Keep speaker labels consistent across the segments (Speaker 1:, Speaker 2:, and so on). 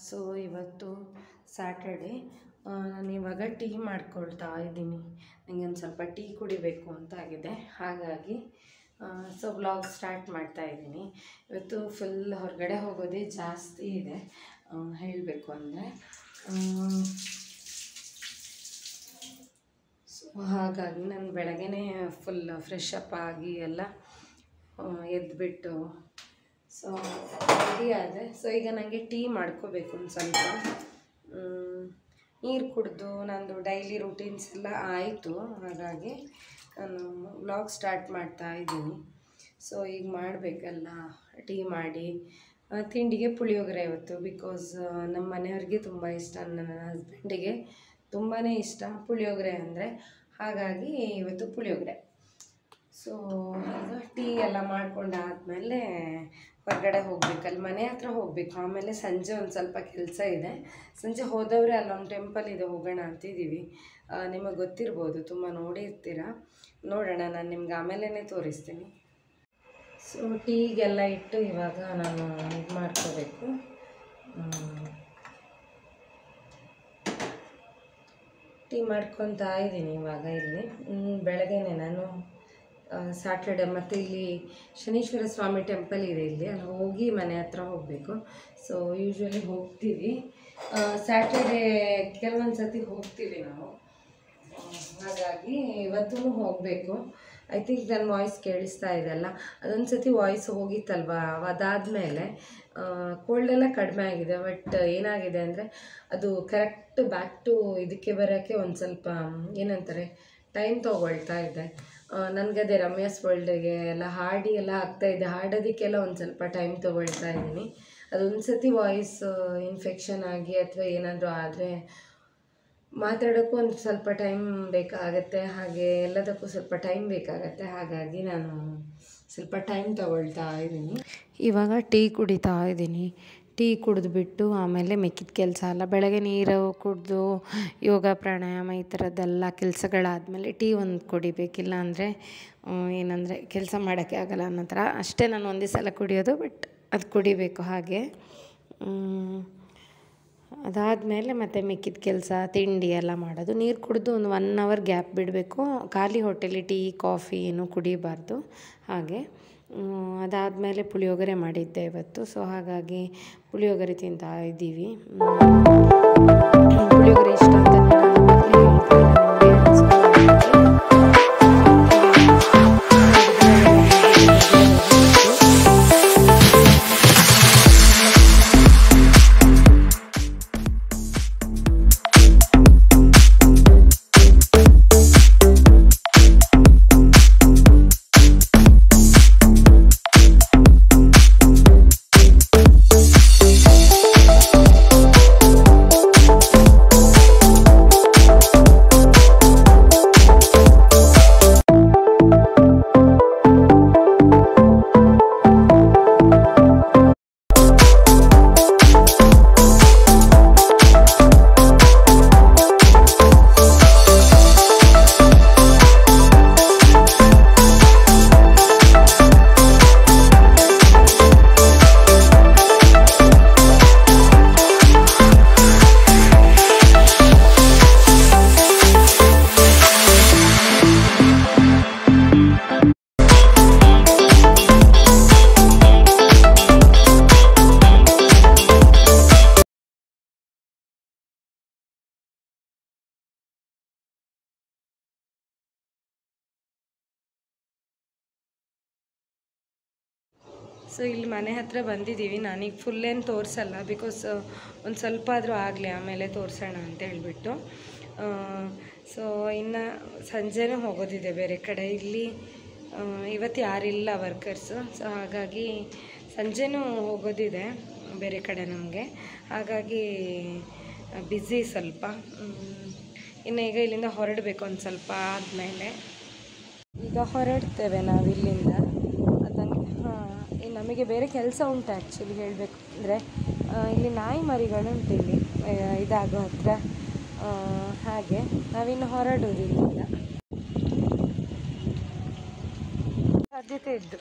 Speaker 1: So ಇವತ್ತು Saturday ನಾನು ಇವಾಗ ಟೀ ಮಾಡ್ಕೊಳ್ತಾ ಇದ್ದೀನಿ ನನಗೆ ಒಂದು ಸ್ವಲ್ಪ ಟೀ ಕುಡಿಬೇಕು ಅಂತ ಆಗಿದೆ ಹಾಗಾಗಿ ಸೊ ವ್ಲಾಗ್ ಸ್ಟಾರ್ಟ್ ಮಾಡ್ತಾ ಇದ್ದೀನಿ ಇವತ್ತು ಫುಲ್ ಹೊರಗಡೆ ಹೋಗೋದೇ ಜಾಸ್ತಿ ಇದೆ ಹೇಳಬೇಕು ಅಂದರೆ ಸೊ ಹಾಗಾಗಿ ನಾನು ಬೆಳಗ್ಗೆನೇ ಫುಲ್ ಫ್ರೆಶ್ ಅಪ್ ಆಗಿ ಎಲ್ಲ ಎದ್ದುಬಿಟ್ಟು ಸೊ ರೆಡಿ ಆದೆ ಸೊ ಈಗ ನನಗೆ ಟೀ ಮಾಡ್ಕೋಬೇಕು ಒಂದು ಸ್ವಲ್ಪ ನೀರು ಕುಡಿದು ನಂದು ಡೈಲಿ ರೂಟೀನ್ಸ್ ಎಲ್ಲ ಆಯಿತು ಹಾಗಾಗಿ ನಾನು ವ್ಲಾಗ್ ಸ್ಟಾರ್ಟ್ ಮಾಡ್ತಾ ಇದ್ದೀನಿ ಸೊ ಈಗ ಮಾಡಬೇಕಲ್ಲ ಟೀ ಮಾಡಿ ಆ, ತಿಂಡಿಗೆ ಪುಳಿಯೋಗರೆ ಇವತ್ತು ಬಿಕಾಸ್ ನಮ್ಮ ಮನೆಯವ್ರಿಗೆ ತುಂಬ ಇಷ್ಟ ನನ್ನ ಹಸ್ಬೆಂಡಿಗೆ ತುಂಬಾ ಇಷ್ಟ ಪುಳಿಯೋಗರೆ ಅಂದರೆ ಹಾಗಾಗಿ ಇವತ್ತು ಪುಳಿಯೋಗರೆ ಸೊ ಈಗ ಟೀ ಎಲ್ಲ ಮಾಡ್ಕೊಂಡಾದ್ಮೇಲೆ ಹೊರಗಡೆ ಹೋಗ್ಬೇಕಲ್ಲ ಮನೆ ಹತ್ರ ಹೋಗ್ಬೇಕು ಆಮೇಲೆ ಸಂಜೆ ಒಂದು ಸ್ವಲ್ಪ ಕೆಲಸ ಇದೆ ಸಂಜೆ ಹೋದವ್ರೆ ಅಲ್ಲೊಂದು ಟೆಂಪಲ್ ಇದೆ ಹೋಗೋಣ ಅಂತಿದ್ದೀವಿ ನಿಮಗೆ ಗೊತ್ತಿರ್ಬೋದು ತುಂಬ ನೋಡಿರ್ತೀರ ನೋಡೋಣ ನಾನು ನಿಮ್ಗೆ ಆಮೇಲೆ ತೋರಿಸ್ತೀನಿ ಸೊ ಟೀಗೆಲ್ಲ ಇಟ್ಟು ಇವಾಗ ನಾನು ಇದು ಮಾಡ್ಕೋಬೇಕು ಹ್ಮ್. ಟೀ ಮಾಡ್ಕೊತಾ ಇದ್ದೀನಿ ಇವಾಗ ಇಲ್ಲಿ ಹ್ಮ್, ಬೆಳಗ್ಗೆನೆ ನಾನು ಸ್ಯಾಟರ್ಡೆ ಮತ್ತು ಇಲ್ಲಿ ಶನೀಶ್ವರ ಸ್ವಾಮಿ ಟೆಂಪಲ್ ಇದೆ ಇಲ್ಲಿ ಅಲ್ಲಿ ಹೋಗಿ ಮನೆ ಹತ್ರ ಹೋಗಬೇಕು ಸೊ ಯೂಶ್ವಲಿ ಹೋಗ್ತೀವಿ ಸ್ಯಾಟರ್ಡೆ ಕೆಲವೊಂದು ಸತಿ ಹೋಗ್ತೀವಿ ನಾವು ಆ, ಹಾಗಾಗಿ ಇವತ್ತೂ ಹೋಗಬೇಕು ಐ ಥಿಂಕ್ ನನ್ನ ವಾಯ್ಸ್ ಕೇಳಿಸ್ತಾ ಇದೆಲ್ಲ ಅದೊಂದು ಸತಿ ವಾಯ್ಸ್ ಹೋಗಿತ್ತಲ್ವಾ ಅದಾದಮೇಲೆ ಕೋಲ್ಡ್ ಎಲ್ಲ ಕಡಿಮೆ ಆಗಿದೆ ಬಟ್ ಏನಾಗಿದೆ ಅಂದರೆ ಅದು ಕರೆಕ್ಟ್ ಬ್ಯಾಕ್ ಟು ಇದಕ್ಕೆ ಬರೋಕ್ಕೆ ಒಂದು ಸ್ವಲ್ಪ ಏನಂತಾರೆ ಟೈಮ್ ತೊಗೊಳ್ತಾ ಇದೆ ನನಗದೇ ರಮ್ಯಾಸ್ ವರ್ಲ್ಡ್ಗೆ ಎಲ್ಲ ಹಾಡಿ ಎಲ್ಲ ಆಗ್ತಾ ಇದೆ ಹಾಡೋದಕ್ಕೆಲ್ಲ ಒಂದು ಸ್ವಲ್ಪ ಟೈಮ್ ತೊಗೊಳ್ತಾ ಇದ್ದೀನಿ ಅದೊಂದು ಸತಿ ವಾಯ್ಸ್ ಇನ್ಫೆಕ್ಷನ್ ಆಗಿ ಅಥವಾ ಏನಾದರೂ ಆದರೆ ಮಾತಾಡೋಕ್ಕೂ ಒಂದು ಸ್ವಲ್ಪ ಟೈಮ್ ಬೇಕಾಗತ್ತೆ ಹಾಗೆ ಎಲ್ಲದಕ್ಕೂ ಸ್ವಲ್ಪ ಟೈಮ್ ಬೇಕಾಗತ್ತೆ ಹಾಗಾಗಿ ನಾನು ಸ್ವಲ್ಪ ಟೈಮ್ ತಗೊಳ್ತಾ ಇದ್ದೀನಿ ಇವಾಗ ಟೀ ಕುಡಿತಾ ಇದ್ದೀನಿ ಟೀ ಕುಡಿದ್ಬಿಟ್ಟು ಆಮೇಲೆ ಮಿಕ್ಕಿದ ಕೆಲಸ ಎಲ್ಲ ಬೆಳಗ್ಗೆ ನೀರು ಕುಡಿದು ಯೋಗ ಪ್ರಾಣಾಯಾಮ ಈ ಥರದ್ದೆಲ್ಲ ಕೆಲಸಗಳಾದಮೇಲೆ ಟೀ ಒಂದು ಕುಡಿಬೇಕಿಲ್ಲ ಅಂದರೆ ಏನಂದರೆ ಕೆಲಸ ಮಾಡೋಕ್ಕೆ ಆಗಲ್ಲ ಅನ್ನೋ ಥರ ಅಷ್ಟೇ ನಾನು ಒಂದೇ ಸಲ ಕುಡಿಯೋದು ಬಟ್ ಅದು ಕುಡಿಬೇಕು ಹಾಗೆ ಮ್, ಅದಾದಮೇಲೆ ಮತ್ತೆ ಮಿಕ್ಕಿದ ಕೆಲಸ ತಿಂಡಿ ಎಲ್ಲ ಮಾಡೋದು ನೀರು ಕುಡಿದು ಒಂದು ಒನ್ ಅವರ್ ಗ್ಯಾಪ್ ಬಿಡಬೇಕು ಖಾಲಿ ಹೊಟ್ಟೆಲಿ ಟೀ ಕಾಫಿ ಏನು ಕುಡಿಬಾರ್ದು ಹಾಗೆ ಅದಾದಮೇಲೆ ಪುಳಿಯೋಗರೆ ಮಾಡಿದ್ದೆ ಇವತ್ತು ಸೊ ಹಾಗಾಗಿ ಪುಳಿಯೋಗರೆ ತಿಂತಾ ಇದ್ದೀವಿ ಮ್, ಪುಳಿಯೋಗರೆ ಇಷ್ಟ ಅಂತ ನಾನು ಮೊದಲೇ ಹೇಳ್ತಿಲ್ಲ ನಿಮಗೆ ಅನ್ಸ್ಕೊಳ್ಳೋದಕ್ಕೆ. ಸೊ ಇಲ್ಲಿ ಮನೆ ಹತ್ರ ಬಂದಿದ್ದೀವಿ ನಾನೀಗ ಫುಲ್ ಏನು ತೋರಿಸಲ್ಲ ಬಿಕಾಸ್ ಒಂದು ಸ್ವಲ್ಪ ಆದರೂ ಆಗಲಿ ಆಮೇಲೆ ತೋರಿಸೋಣ ಅಂತ ಹೇಳ್ಬಿಟ್ಟು ಸೊ ಇನ್ನು ಸಂಜೆನೂ ಹೋಗೋದಿದೆ ಬೇರೆ ಕಡೆ ಇಲ್ಲಿ ಆ, ಇವತ್ತು ಯಾರಿಲ್ಲ ವರ್ಕರ್ಸು ಸೊ ಹಾಗಾಗಿ ಸಂಜೆನೂ ಹೋಗೋದಿದೆ ಬೇರೆ ಕಡೆ ನಮಗೆ ಹಾಗಾಗಿ ಬ್ಯುಸಿ ಸ್ವಲ್ಪ ಮ್, ಇನ್ನು ಈಗ ಇಲ್ಲಿಂದ ಹೊರಡಬೇಕು ಒಂದು ಸ್ವಲ್ಪ ಆದಮೇಲೆ ಈಗ ಹೊರಡ್ತೇವೆ ನಾವು ಇಲ್ಲಿಂದ ಅದಂಗೆ ಹಾಂ ನಮಗೆ ಬೇರೆ ಕೆಲಸ ಉಂಟು ಆ್ಯಕ್ಚುಲಿ ಹೇಳಬೇಕು ಅಂದರೆ ಇಲ್ಲಿ ನಾಯಿ ಮರಿಗಳುಂಟು ಇಲ್ಲಿ ಆ, ಇದಾಗೋ ಹತ್ರ ಆ, ಹಾಗೆ ನಾವಿನ್ನು ಹೊರಡೋದು ಇಲ್ಲಿಂದ ಸಾಧ್ಯತೆ ಇದ್ದು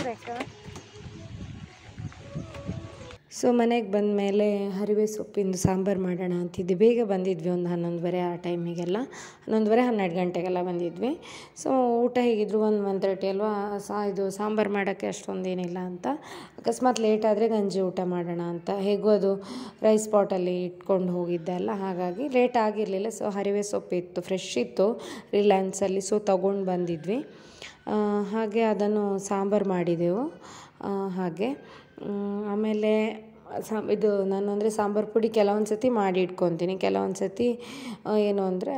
Speaker 2: ಬೇಕಾ
Speaker 1: ಸೊ ಮನೆಗೆ ಬಂದ ಮೇಲೆ ಹರಿವೆ ಸೊಪ್ಪಿಂದು ಸಾಂಬಾರು ಮಾಡೋಣ ಅಂತಿದ್ದೆ ಬೇಗ ಬಂದಿದ್ವಿ ಒಂದು ಹನ್ನೊಂದುವರೆ ಆ ಟೈಮಿಗೆಲ್ಲ ಹನ್ನೊಂದುವರೆ ಹನ್ನೆರಡು ಗಂಟೆಗೆಲ್ಲ ಬಂದಿದ್ವಿ ಸೊ ಊಟ ಹೇಗಿದ್ರು ಒಂದು ಒನ್ ತರ್ಟಿ ಅಲ್ವಾ ಸಾ ಇದು ಸಾಂಬಾರು ಮಾಡೋಕ್ಕೆ ಅಷ್ಟೊಂದೇನಿಲ್ಲ ಅಂತ ಅಕಸ್ಮಾತ್ ಲೇಟ್ ಆದರೆ ಗಂಜಿ ಊಟ ಮಾಡೋಣ ಅಂತ ಹೇಗೂ ಅದು ರೈಸ್ ಪಾಟಲ್ಲಿ ಇಟ್ಕೊಂಡು ಹೋಗಿದ್ದೆ ಅಲ್ಲ ಹಾಗಾಗಿ ಲೇಟ್ ಆಗಿರಲಿಲ್ಲ ಸೊ ಹರಿವೆ ಸೊಪ್ಪಿತ್ತು ಫ್ರೆಶ್ ಇತ್ತು ರಿಲಯನ್ಸಲ್ಲಿ ಸೊ ತೊಗೊಂಡು ಬಂದಿದ್ವಿ ಆ, ಹಾಗೆ ಅದನ್ನು ಸಾಂಬಾರು ಮಾಡಿದೆವು ಆ, ಹಾಗೆ ಮ್, ಆಮೇಲೆ ಸಾ ಇದು ನಾನು ಅಂದರೆ ಸಾಂಬಾರು ಪುಡಿ ಕೆಲವೊಂದು ಸತಿ ಮಾಡಿ ಇಟ್ಕೊತೀನಿ ಕೆಲವೊಂದು ಸತಿ ಆ, ಏನು ಅಂದರೆ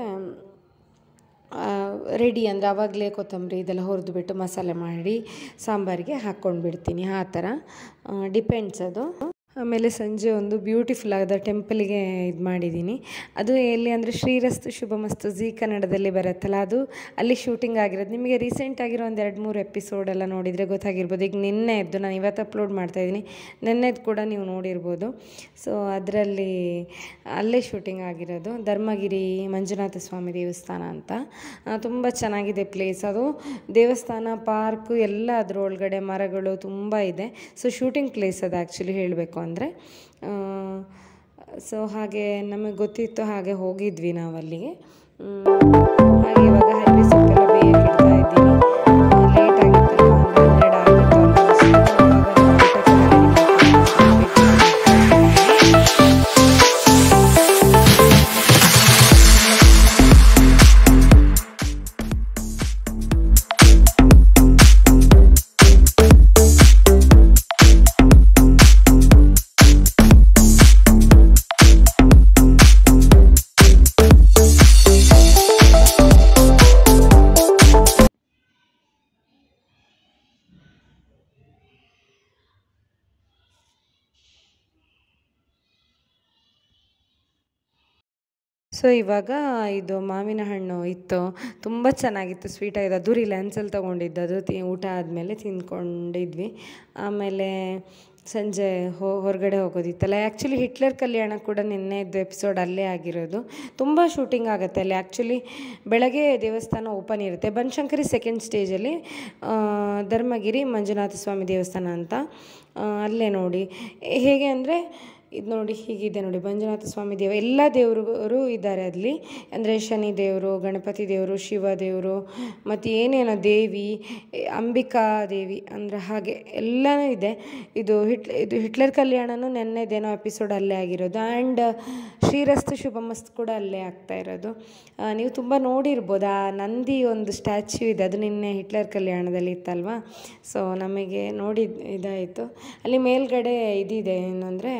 Speaker 1: ರೆಡಿ ಅಂದರೆ ಆವಾಗಲೇ ಕೊತ್ತಂಬರಿ ಇದೆಲ್ಲ ಹುರಿದು ಬಿಟ್ಟು ಮಸಾಲೆ ಮಾಡಿ ಸಾಂಬಾರಿಗೆ ಹಾಕ್ಕೊಂಡು ಬಿಡ್ತೀನಿ ಆ ಥರ ಡಿಪೆಂಡ್ಸ್ ಅದು ಆಮೇಲೆ ಸಂಜೆ ಒಂದು ಬ್ಯೂಟಿಫುಲ್ ಆದ ಟೆಂಪಲಿಗೆ ಇದು ಮಾಡಿದ್ದೀನಿ ಅದು ಎಲ್ಲಿ ಅಂದರೆ ಶ್ರೀರಸ್ತು ಶುಭಮಸ್ತು ಜಿ ಕನ್ನಡದಲ್ಲಿ ಬರುತ್ತಲ್ಲ ಅದು ಅಲ್ಲಿ ಶೂಟಿಂಗ್ ಆಗಿರೋದು ನಿಮಗೆ ರೀಸೆಂಟ್ ಆಗಿರೋ ಒಂದು ಎರಡು ಮೂರು ಎಪಿಸೋಡ್ ಎಲ್ಲ ನೋಡಿದರೆ ಗೊತ್ತಾಗಿರ್ಬೋದು ಈಗ ನಿನ್ನೆ ಎದ್ದು ನಾನು ಇವತ್ತು ಅಪ್ಲೋಡ್ ಮಾಡ್ತಾಯಿದ್ದೀನಿ ನಿನ್ನೆದು ಕೂಡ ನೀವು ನೋಡಿರ್ಬೋದು ಸೊ ಅದರಲ್ಲಿ ಅಲ್ಲೇ ಶೂಟಿಂಗ್ ಆಗಿರೋದು ಧರ್ಮಗಿರಿ ಮಂಜುನಾಥ ಸ್ವಾಮಿ ದೇವಸ್ಥಾನ ಅಂತ ತುಂಬ ಚೆನ್ನಾಗಿದೆ ಪ್ಲೇಸ್ ಅದು ದೇವಸ್ಥಾನ ಪಾರ್ಕು ಎಲ್ಲ ಅದ್ರ ಒಳಗಡೆ ಮರಗಳು ತುಂಬ ಇದೆ ಸೊ ಶೂಟಿಂಗ್ ಪ್ಲೇಸ್ ಅದು ಆ್ಯಕ್ಚುಲಿ ಹೇಳಬೇಕು ಅಂದರೆ ಸೊ ಹಾಗೆ ನಮಗೆ ಗೊತ್ತಿತ್ತು ಹಾಗೆ ಹೋಗಿದ್ವಿ ನಾವು ಅಲ್ಲಿಗೆ ಮ್, ಹಾಗೆ ಇವಾಗ ಹರಿವೆ ಸೊಪ್ಪೆಲ್ಲ ಬೇಯಕ್ಕೆ ಇಡ್ತಾ ಇದ್ದೀನಿ ಲೇಟ್ ಆಗಿತ್ತಲ್ಲ ಒಂದು ಹನ್ನೆರಡು ಆಗಿತ್ತು almost. ಇವಾಗ ನಾವು ಊಟಕ್ಕೆ ready ಮಾಡ್ಕೊಂಡು ಸೊ ಇವಾಗ ಇದು ಮಾವಿನ ಹಣ್ಣು ಇತ್ತು ತುಂಬ ಚೆನ್ನಾಗಿತ್ತು ಸ್ವೀಟ್ ಆಗಿದೆ ಅದು ರಿಲಯನ್ಸಲ್ಲಿ ತೊಗೊಂಡಿದ್ದು ಅದು ತಿ ಊಟ ಆದಮೇಲೆ ತಿಂದ್ಕೊಂಡಿದ್ವಿ ಆಮೇಲೆ ಸಂಜೆ ಹೋ ಹೊರಗಡೆ ಹೋಗೋದಿತ್ತಲ್ಲ ಆ್ಯಕ್ಚುಲಿ ಹಿಟ್ಲರ್ ಕಲ್ಯಾಣ ಕೂಡ ನಿನ್ನೆದು ಎಪಿಸೋಡ್ ಅಲ್ಲೇ ಆಗಿರೋದು ತುಂಬ ಶೂಟಿಂಗ್ ಆಗುತ್ತೆ ಅಲ್ಲಿ ಆ್ಯಕ್ಚುಲಿ ಬೆಳಗ್ಗೆ ದೇವಸ್ಥಾನ ಓಪನ್ ಇರುತ್ತೆ ಬನಶಂಕರಿ ಸೆಕೆಂಡ್ ಸ್ಟೇಜಲ್ಲಿ ಆ, ಧರ್ಮಗಿರಿ ಮಂಜುನಾಥ ಸ್ವಾಮಿ ದೇವಸ್ಥಾನ ಅಂತ ಆ, ಅಲ್ಲೇ ನೋಡಿ ಹೇಗೆ ಅಂದರೆ ಇದು ನೋಡಿ ಹೀಗಿದೆ ನೋಡಿ ಮಂಜುನಾಥ ಸ್ವಾಮಿ ದೇವ ಎಲ್ಲ ದೇವರು ಇದ್ದಾರೆ ಅಲ್ಲಿ ಅಂದರೆ ಶನಿ ದೇವರು ಗಣಪತಿ ದೇವರು ಶಿವ ದೇವರು ಮತ್ತು ಏನೇನೋ ದೇವಿ ಏ, ಅಂಬಿಕಾ ದೇವಿ ಅಂದರೆ ಹಾಗೆ ಎಲ್ಲನೂ ಇದೆ ಇದು ಹಿಟ್ ಇದು ಹಿಟ್ಲರ್ ಕಲ್ಯಾಣನೂ ನೆನ್ನೆದೇನೋ ಎಪಿಸೋಡ್ ಅಲ್ಲೇ ಆಗಿರೋದು ಆ್ಯಂಡ್ ಶ್ರೀರಸ್ತು ಶುಭಮಸ್ತು ಕೂಡ ಅಲ್ಲೇ ಆಗ್ತಾ ಇರೋದು ಆ, ನೀವು ತುಂಬ ನೋಡಿರ್ಬೋದು ಆ ನಂದಿ ಒಂದು ಸ್ಟ್ಯಾಚ್ಯೂ ಇದೆ ಅದು ನಿನ್ನೆ ಹಿಟ್ಲರ್ ಕಲ್ಯಾಣದಲ್ಲಿ ಇತ್ತಲ್ವಾ ಸೊ ನಮಗೆ ನೋಡಿ ಇದಾಯಿತು ಅಲ್ಲಿ ಮೇಲ್ಗಡೆ ಇದಿದೆ ಏನಂದರೆ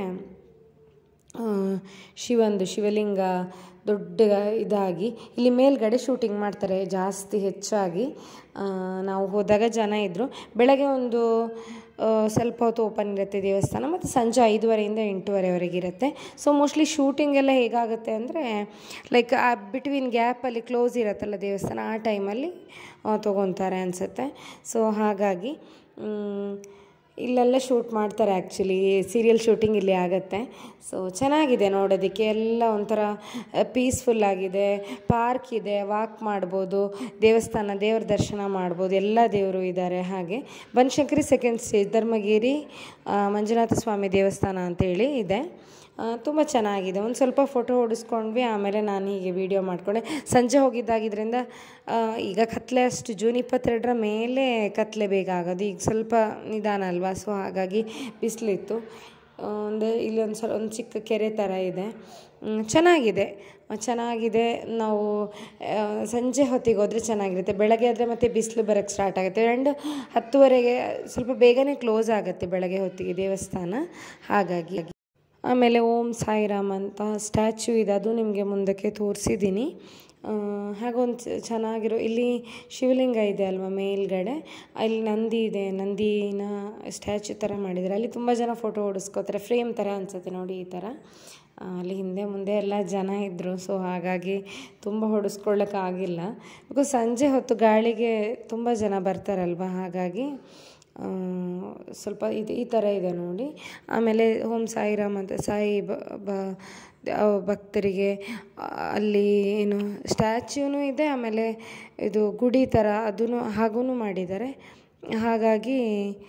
Speaker 1: ಆ, ಶಿವಂದು ಶಿವಲಿಂಗ ದೊಡ್ಡ ಇದಾಗಿ ಇಲ್ಲಿ ಮೇಲ್ಗಡೆ ಶೂಟಿಂಗ್ ಮಾಡ್ತಾರೆ ಜಾಸ್ತಿ ಹೆಚ್ಚಾಗಿ ಆ, ನಾವು ಹೋದಾಗ ಜನ ಇದ್ದರು ಬೆಳಗ್ಗೆ ಒಂದು ಆ, ಸ್ವಲ್ಪ ಹೊತ್ತು ಓಪನ್ ಇರುತ್ತೆ ದೇವಸ್ಥಾನ ಮತ್ತು ಸಂಜೆ ಐದುವರೆಯಿಂದ ಎಂಟೂವರೆವರೆಗೆ ಇರುತ್ತೆ ಸೊ ಮೋಸ್ಟ್ಲಿ ಶೂಟಿಂಗ್ ಎಲ್ಲ ಹೇಗಾಗುತ್ತೆ ಅಂದರೆ ಲೈಕ್ ಆ ಬಿಟ್ವೀನ್ ಗ್ಯಾಪಲ್ಲಿ ಕ್ಲೋಸ್ ಇರುತ್ತಲ್ಲ ದೇವಸ್ಥಾನ ಆ ಟೈಮಲ್ಲಿ ತೊಗೊತಾರೆ ಅನಿಸುತ್ತೆ ಸೊ ಹಾಗಾಗಿ ಮ್, ಇಲ್ಲೆಲ್ಲ ಶೂಟ್ ಮಾಡ್ತಾರೆ ಆ್ಯಕ್ಚುಲಿ ಸೀರಿಯಲ್ ಶೂಟಿಂಗ್ ಇಲ್ಲಿ ಆಗುತ್ತೆ ಸೊ ಚೆನ್ನಾಗಿದೆ ನೋಡೋದಕ್ಕೆ ಎಲ್ಲ ಒಂಥರ ಪೀಸ್ಫುಲ್ ಆಗಿದೆ ಪಾರ್ಕ್ ಇದೆ ವಾಕ್ ಮಾಡ್ಬೋದು ದೇವಸ್ಥಾನ ದೇವ್ರ ದರ್ಶನ ಮಾಡ್ಬೋದು ಎಲ್ಲ ದೇವರು ಇದ್ದಾರೆ ಹಾಗೆ ಬನಶಂಕರಿ ಸೆಕೆಂಡ್ ಸ್ಟೇಜ್ ಧರ್ಮಗಿರಿ ಆ, ಮಂಜುನಾಥ ಸ್ವಾಮಿ ದೇವಸ್ಥಾನ ಅಂತೇಳಿ ಇದೆ ತುಂಬ ಚೆನ್ನಾಗಿದೆ ಒಂದು ಸ್ವಲ್ಪ ಫೋಟೋ ಹೊಡಿಸ್ಕೊಂಡ್ವಿ ಆಮೇಲೆ ನಾನು ಹೀಗೆ ವೀಡಿಯೋ ಮಾಡಿಕೊಂಡೆ ಸಂಜೆ ಹೋಗಿದ್ದಾಗಿದ್ದರಿಂದ ಆ, ಈಗ ಕತ್ಲೆ ಅಷ್ಟು ಜೂನ್ ಇಪ್ಪತ್ತೆರಡರ ಮೇಲೆ ಕತ್ಲೆ ಬೇಗ ಆಗೋದು ಈಗ ಸ್ವಲ್ಪ ನಿಧಾನ ಅಲ್ವಾ ಸೊ ಹಾಗಾಗಿ ಬಿಸಿಲಿತ್ತು ಅಂದರೆ ಇಲ್ಲಿ ಒಂದು ಸ್ವಲ್ಪ ಒಂದು ಚಿಕ್ಕ ಕೆರೆ ಥರ ಇದೆ ಮ್, ಚೆನ್ನಾಗಿದೆ ಚೆನ್ನಾಗಿದೆ ನಾವು ಆ, ಸಂಜೆ ಹೊತ್ತಿಗೆ ಹೋದರೆ ಚೆನ್ನಾಗಿರುತ್ತೆ ಬೆಳಗ್ಗೆ ಆದರೆ ಮತ್ತೆ ಬಿಸಿಲು ಬರೋಕ್ಕೆ ಸ್ಟಾರ್ಟ್ ಆಗುತ್ತೆ ಆ್ಯಂಡ್ ಹತ್ತುವರೆಗೆ ಸ್ವಲ್ಪ ಬೇಗನೆ ಕ್ಲೋಸ್ ಆಗುತ್ತೆ ಬೆಳಗ್ಗೆ ಹೊತ್ತಿಗೆ ದೇವಸ್ಥಾನ ಹಾಗಾಗಿ ಆಮೇಲೆ ಓಂ ಸಾಯಿರಾಮ್ ಅಂತ ಸ್ಟ್ಯಾಚ್ಯೂ ಇದೆ ಅದು ನಿಮಗೆ ಮುಂದಕ್ಕೆ ತೋರಿಸಿದ್ದೀನಿ ಹಾಗೊಂದು ಚೆನ್ನಾಗಿರೋ ಇಲ್ಲಿ ಶಿವಲಿಂಗ ಇದೆ ಅಲ್ವಾ ಮೇಲ್ಗಡೆ ಅಲ್ಲಿ ನಂದಿ ಇದೆ ನಂದಿನ ಸ್ಟ್ಯಾಚ್ಯೂ ಥರ ಮಾಡಿದ್ದಾರೆ ಅಲ್ಲಿ ತುಂಬ ಜನ ಫೋಟೋ ಹೊಡಿಸ್ಕೋತಾರೆ ಫ್ರೇಮ್ ಥರ ಅನಿಸುತ್ತೆ ನೋಡಿ ಈ ಥರ ಆ, ಅಲ್ಲಿ ಹಿಂದೆ ಮುಂದೆ ಎಲ್ಲ ಜನ ಇದ್ದರು ಸೊ ಹಾಗಾಗಿ ತುಂಬ ಹೊಡಿಸ್ಕೊಳ್ಳೋಕ್ಕಾಗಿಲ್ಲ ಬಿಕಾಸ್ ಸಂಜೆ ಹೊತ್ತು ಗಾಳಿಗೆ ತುಂಬ ಜನ ಬರ್ತಾರಲ್ವ ಹಾಗಾಗಿ ಆ, ಸ್ವಲ್ಪ ಇದು ಈ ಥರ ಇದೆ ನೋಡಿ ಆಮೇಲೆ ಓಂ ಸಾಯಿರಾಮ್ ಅಂತ ಸಾಯಿ ಬ ಬ- ಆ ಭಕ್ತರಿಗೆ ಆ, ಅಲ್ಲಿ ಏನು ಸ್ಟ್ಯಾಚ್ಯೂನು ಇದೆ ಆಮೇಲೆ ಇದು ಗುಡಿ ಥರ ಅದೂ ಹಾಗೂ ಮಾಡಿದ್ದಾರೆ ಹಾಗಾಗಿ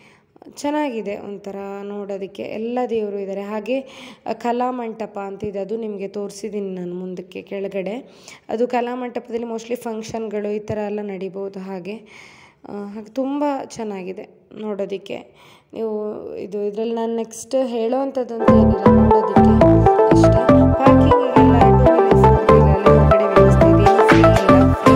Speaker 1: ಚೆನ್ನಾಗಿದೆ ಒಂಥರ ನೋಡೋದಕ್ಕೆ ಎಲ್ಲ ದೇವರು ಇದ್ದಾರೆ ಹಾಗೆ ಆ, ಕಲಾಮಂಟಪ ಅಂತ ಇದೆ ಅದು ನಿಮಗೆ ತೋರಿಸಿದ್ದೀನಿ ನಾನು ಮುಂದಕ್ಕೆ ಕೆಳಗಡೆ ಅದು ಕಲಾಮಂಟಪದಲ್ಲಿ ಮೋಸ್ಟ್ಲಿ ಫಂಕ್ಷನ್ಗಳು ಈ ಥರ ಎಲ್ಲ ನಡಿಬೋದು ಹಾಗೆ ಆ, ಹಾಗೆ ತುಂಬ ಚೆನ್ನಾಗಿದೆ ನೋಡೋದಕ್ಕೆ ನೀವು ಇದು ಇದರಲ್ಲಿ ನಾನು ನೆಕ್ಸ್ಟ್ ಹೇಳೋವಂಥದ್ದು ಅಂತ ಏನಿಲ್ಲ ನೋಡೋದಕ್ಕೆ ಅಷ್ಟೇ ಪಾರ್ಕಿಂಗಿಗೆಲ್ಲ ಟೂ ವೀಲರ್ಸ್ ಅಲ್ಲಿ ಹೊರಗಡೆ ವ್ಯವಸ್ಥೆ ಇದೆ ಏನು ಫ್ರೀ ಇಲ್ಲ ಫ್ರೀ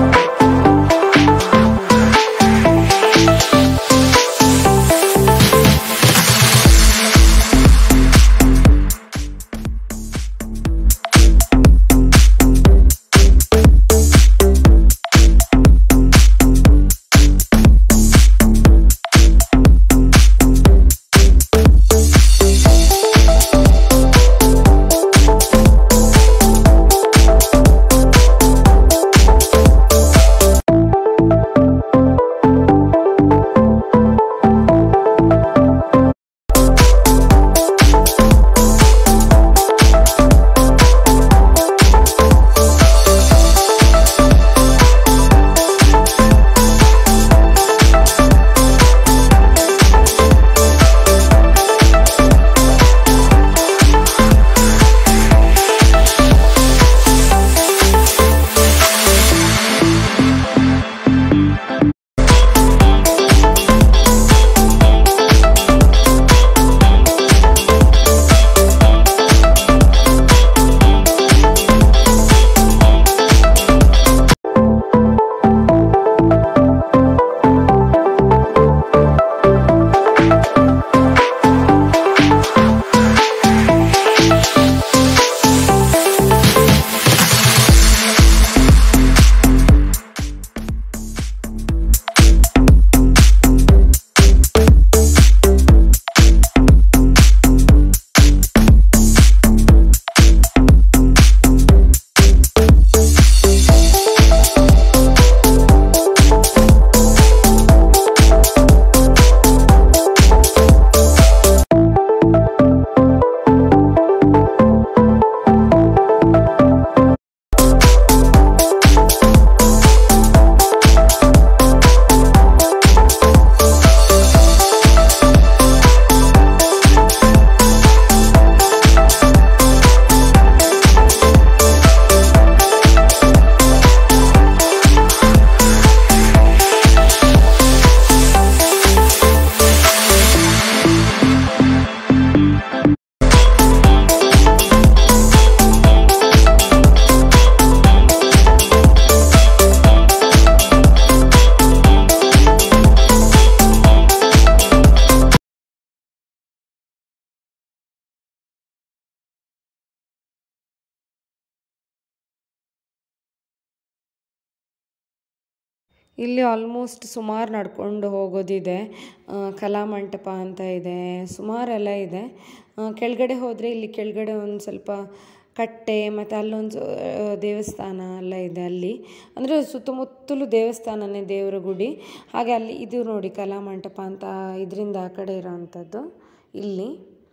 Speaker 1: ಇಲ್ಲಿ ಆಲ್ಮೋಸ್ಟ್ ಸುಮಾರು ನಡ್ಕೊಂಡು ಹೋಗೋದಿದೆ ಆ, ಕಲಾಮಂಟಪ ಅಂತ ಇದೆ ಸುಮಾರೆಲ್ಲ ಇದೆ ಆ, ಕೆಳಗಡೆ ಹೋದರೆ ಇಲ್ಲಿ ಕೆಳಗಡೆ ಒಂದು ಸ್ವಲ್ಪ ಕಟ್ಟೆ ಮತ್ತು ಅಲ್ಲೊಂದು ಆ, ದೇವಸ್ಥಾನ ಎಲ್ಲ ಇದೆ ಅಲ್ಲಿ ಅಂದರೆ ಸುತ್ತಮುತ್ತಲು ದೇವಸ್ಥಾನನೇ ದೇವರ ಗುಡಿ ಹಾಗೆ ಅಲ್ಲಿ ಇದು ನೋಡಿ ಕಲಾಮಂಟಪ ಅಂತ ಇದರಿಂದ ಆ ಕಡೆ ಇರೋವಂಥದ್ದು ಇಲ್ಲಿ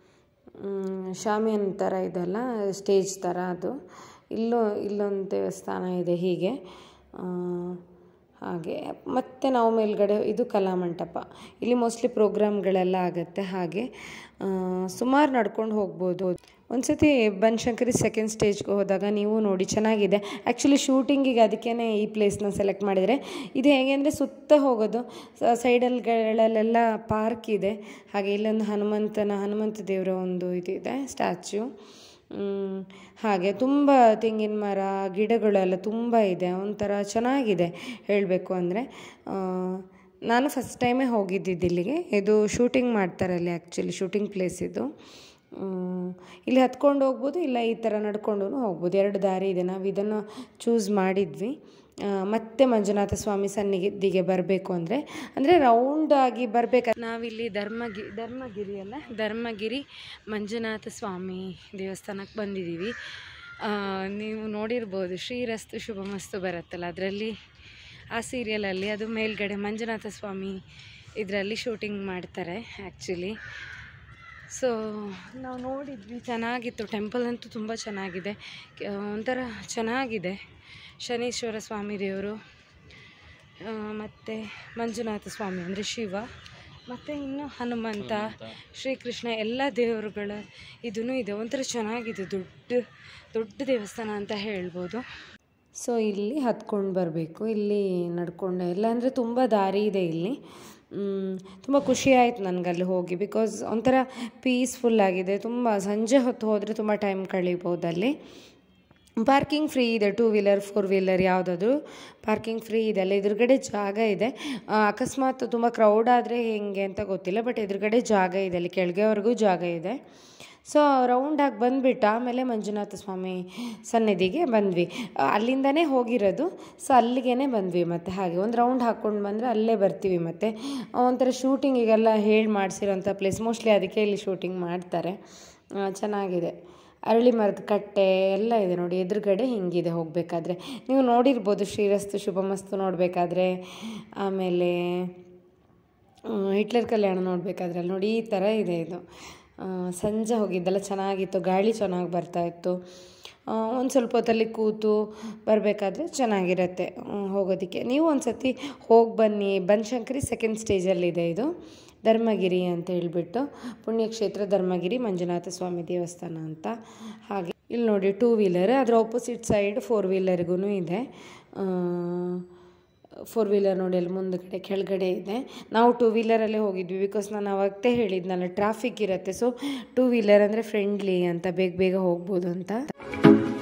Speaker 1: ಮ್, ಶಾಮಿಯಾನ ಥರ ಇದೆಲ್ಲ ಸ್ಟೇಜ್ ಥರ ಅದು ಇಲ್ಲೂ ಇಲ್ಲೊಂದು ದೇವಸ್ಥಾನ ಇದೆ ಹೀಗೆ ಆ, ಹಾಗೆ ಮತ್ತು ನಾವು ಮೇಲ್ಗಡೆ ಇದು ಕಲಾಮಂಟಪ ಇಲ್ಲಿ ಮೋಸ್ಟ್ಲಿ ಪ್ರೋಗ್ರಾಮ್ಗಳೆಲ್ಲ ಆಗುತ್ತೆ ಹಾಗೆ ಸುಮಾರು ನಡ್ಕೊಂಡು ಹೋಗ್ಬೋದು ಒಂದ್ಸತಿ ಬನಶಂಕರಿ ಸೆಕೆಂಡ್ ಸ್ಟೇಜ್ಗೆ ಹೋದಾಗ ನೀವು ನೋಡಿ ಚೆನ್ನಾಗಿದೆ ಆ್ಯಕ್ಚುಲಿ ಶೂಟಿಂಗಿಗೆ ಅದಕ್ಕೇ ಈ ಪ್ಲೇಸ್ನ ಸೆಲೆಕ್ಟ್ ಮಾಡಿದರೆ ಇದು ಹೇಗೆ ಅಂದರೆ ಸುತ್ತ ಹೋಗೋದು ಸೈಡಲ್ಗಳಲ್ಲೆಲ್ಲ ಪಾರ್ಕ್ ಇದೆ ಹಾಗೆ ಇಲ್ಲೊಂದು ಹನುಮಂತನ ಹನುಮಂತ ದೇವರ ಒಂದು ಇದಿದೆ ಸ್ಟ್ಯಾಚ್ಯೂ ಮ್, ಹಾಗೆ ತುಂಬ ತೆಂಗಿನ ಮರ ಗಿಡಗಳೆಲ್ಲ ತುಂಬ ಇದೆ ಒಂಥರ ಚೆನ್ನಾಗಿದೆ ಹೇಳಬೇಕು ಅಂದರೆ ನಾನು ಫಸ್ಟ್ ಟೈಮೇ ಹೋಗಿದ್ದಿದ್ದು ಇಲ್ಲಿಗೆ ಇದು ಶೂಟಿಂಗ್ ಮಾಡ್ತಾರೆ ಅಲ್ಲಿ ಆ್ಯಕ್ಚುಲಿ ಶೂಟಿಂಗ್ ಪ್ಲೇಸ್ ಇದು ಮ್, ಇಲ್ಲಿ ಹತ್ಕೊಂಡು ಹೋಗ್ಬೋದು ಇಲ್ಲ ಈ ಥರ ನಡ್ಕೊಂಡು ಹೋಗ್ಬೋದು ಎರಡು ದಾರಿ ಇದೆ ನಾವು ಇದನ್ನು ಚೂಸ್ ಮಾಡಿದ್ವಿ ಆ, ಮತ್ತೆ ಮಂಜುನಾಥ ಸ್ವಾಮಿ ಸನ್ನಿಧಿಗೆ ಬರಬೇಕು ಅಂದರೆ ಅಂದರೆ ರೌಂಡ್ ಆಗಿ ಬರಬೇಕು ನಾವಿಲ್ಲಿ ಧರ್ಮಗಿ ಧರ್ಮಗಿರಿ ಅಲ್ಲ ಧರ್ಮಗಿರಿ ಮಂಜುನಾಥ ಸ್ವಾಮಿ ದೇವಸ್ಥಾನಕ್ಕೆ ಬಂದಿದ್ದೀವಿ ಆ, ನೀವು ನೋಡಿರ್ಬೋದು ಶ್ರೀರಸ್ತು ಶುಭಮಸ್ತು ಬರುತ್ತಲ್ಲ ಅದರಲ್ಲಿ ಆ ಸೀರಿಯಲಲ್ಲಿ ಅದು ಮೇಲ್ಗಡೆ ಮಂಜುನಾಥ ಸ್ವಾಮಿ ಇದರಲ್ಲಿ ಶೂಟಿಂಗ್ ಮಾಡ್ತಾರೆ ಆ್ಯಕ್ಚುಲಿ ಸೊ ನಾವು ನೋಡಿದ್ವಿ ಚೆನ್ನಾಗಿತ್ತು ಟೆಂಪಲ್ ಅಂತೂ ತುಂಬ ಚೆನ್ನಾಗಿದೆ ಕೆ- ಒಂಥರ ಚೆನ್ನಾಗಿದೆ ಶನೀಶ್ವರ ಸ್ವಾಮಿ ದೇವರು ಮತ್ತು ಮಂಜುನಾಥ ಸ್ವಾಮಿ ಅಂದರೆ ಶಿವ ಮತ್ತು ಇನ್ನು ಹನುಮಂತ ಶ್ರೀಕೃಷ್ಣ ಎಲ್ಲ ದೇವರುಗಳ ಇದೂ ಇದೆ ಒಂಥರ ಚೆನ್ನಾಗಿದೆ ದೊಡ್ಡ ದೊಡ್ಡ ದೇವಸ್ಥಾನ ಅಂತ ಹೇಳ್ಬೋದು ಸೊ ಇಲ್ಲಿ ಹತ್ಕೊಂಡು ಬರಬೇಕು ಇಲ್ಲಿ ನಡ್ಕೊಂಡು ಇಲ್ಲ ಅಂದರೆ ತುಂಬ ದಾರಿ ಇದೆ ಇಲ್ಲಿ ತುಂಬ ಖುಷಿ ಆಯಿತು ನನಗೆ ಅಲ್ಲಿ ಹೋಗಿ ಬಿಕಾಸ್ ಒಂಥರ ಪೀಸ್ಫುಲ್ ಆಗಿದೆ ತುಂಬ ಸಂಜೆ ಹೊತ್ತು ಹೋದರೆ ತುಂಬ ಟೈಮ್ ಕಳೀಬೋದು ಅಲ್ಲಿ ಪಾರ್ಕಿಂಗ್ ಫ್ರೀ ಇದೆ ಟೂ ವೀಲರ್ ಫೋರ್ ವೀಲರ್ ಯಾವುದಾದ್ರೂ ಪಾರ್ಕಿಂಗ್ ಫ್ರೀ ಇದೆ ಅಲ್ಲ ಎದುರುಗಡೆ ಜಾಗ ಇದೆ ಆ, ಅಕಸ್ಮಾತ್ ತುಂಬ ಕ್ರೌಡ್ ಆದರೆ ಹೆಂಗೆ ಅಂತ ಗೊತ್ತಿಲ್ಲ ಬಟ್ ಎದುರುಗಡೆ ಜಾಗ ಇದೆ ಅಲ್ಲಿ ಕೆಳಗೆವರೆಗೂ ಜಾಗ ಇದೆ ಸೊ ರೌಂಡಾಗಿ ಬಂದುಬಿಟ್ಟು ಆಮೇಲೆ ಮಂಜುನಾಥ ಸ್ವಾಮಿ ಸನ್ನಿಧಿಗೆ ಬಂದ್ವಿ ಆ, ಅಲ್ಲಿಂದನೇ ಹೋಗಿರೋದು ಸೊ ಅಲ್ಲಿಗೇ ಬಂದ್ವಿ ಮತ್ತು ಹಾಗೆ ಒಂದು ರೌಂಡ್ ಹಾಕ್ಕೊಂಡು ಬಂದರೆ ಅಲ್ಲೇ ಬರ್ತೀವಿ ಮತ್ತು ಒಂಥರ ಶೂಟಿಂಗಿಗೆಲ್ಲ ಹೇಳಿ ಮಾಡಿಸಿರೋಂಥ ಪ್ಲೇಸ್ ಮೋಸ್ಟ್ಲಿ ಅದಕ್ಕೆ ಇಲ್ಲಿ ಶೂಟಿಂಗ್ ಮಾಡ್ತಾರೆ ಆ, ಚೆನ್ನಾಗಿದೆ ಅರಳಿ ಮರದ ಕಟ್ಟೆ ಎಲ್ಲ ಇದೆ ನೋಡಿ ಎದುರುಗಡೆ ಹಿಂಗಿದೆ ಹೋಗಬೇಕಾದ್ರೆ ನೀವು ನೋಡಿರ್ಬೋದು ಶ್ರೀರಸ್ತು ಶುಭಮಸ್ತು ನೋಡಬೇಕಾದ್ರೆ ಆಮೇಲೆ ಹ್ಮ್, ಹಿಟ್ಲರ್ ಕಲ್ಯಾಣ ನೋಡಬೇಕಾದ್ರೆ ಅಲ್ಲಿ ನೋಡಿ ಈ ಥರ ಇದೆ ಇದು ಆ, ಸಂಜೆ ಹೋಗಿದ್ದೆಲ್ಲ ಚೆನ್ನಾಗಿತ್ತು ಗಾಳಿ ಚೆನ್ನಾಗಿ ಬರ್ತಾಯಿತ್ತು ಒಂದು ಸ್ವಲ್ಪ ಹೊತ್ತಲ್ಲಿ ಕೂತು ಬರಬೇಕಾದ್ರೆ ಚೆನ್ನಾಗಿರುತ್ತೆ ಹ್ಮ್, ಹೋಗೋದಕ್ಕೆ ನೀವು ಒಂದು ಸತಿ ಹೋಗಿ ಬನ್ನಿ ಬನಶಂಕರಿ ಸೆಕೆಂಡ್ ಸ್ಟೇಜಲ್ಲಿದೆ ಇದು ಧರ್ಮಗಿರಿ ಅಂತ ಹೇಳ್ಬಿಟ್ಟು ಪುಣ್ಯಕ್ಷೇತ್ರ ಧರ್ಮಗಿರಿ ಮಂಜುನಾಥ ಸ್ವಾಮಿ ದೇವಸ್ಥಾನ ಅಂತ ಹಾಗೆ ಇಲ್ಲಿ ನೋಡಿ ಟೂ ವೀಲರ್ ಅದರ ಆಪೋಸಿಟ್ ಸೈಡ್ ಫೋರ್ ವೀಲರ್ಗೂ ಇದೆ ಫೋರ್ ವೀಲರ್ ನೋಡಿ ಅಲ್ಲಿ ಮುಂದ್ಗಡೆ ಕೆಳಗಡೆ ಇದೆ ನಾವು ಟೂ ವೀಲರಲ್ಲೇ ಹೋಗಿದ್ವಿ ಬಿಕಾಸ್ ನಾನು ಅವಾಗಲೇ ಹೇಳಿದ್ನಲ್ಲ ಟ್ರಾಫಿಕ್ ಇರುತ್ತೆ ಸೊ ಟೂ ವೀಲರ್ ಅಂದರೆ ಫ್ರೆಂಡ್ಲಿ ಅಂತ ಬೇಗ ಬೇಗ ಹೋಗ್ಬೋದು ಅಂತ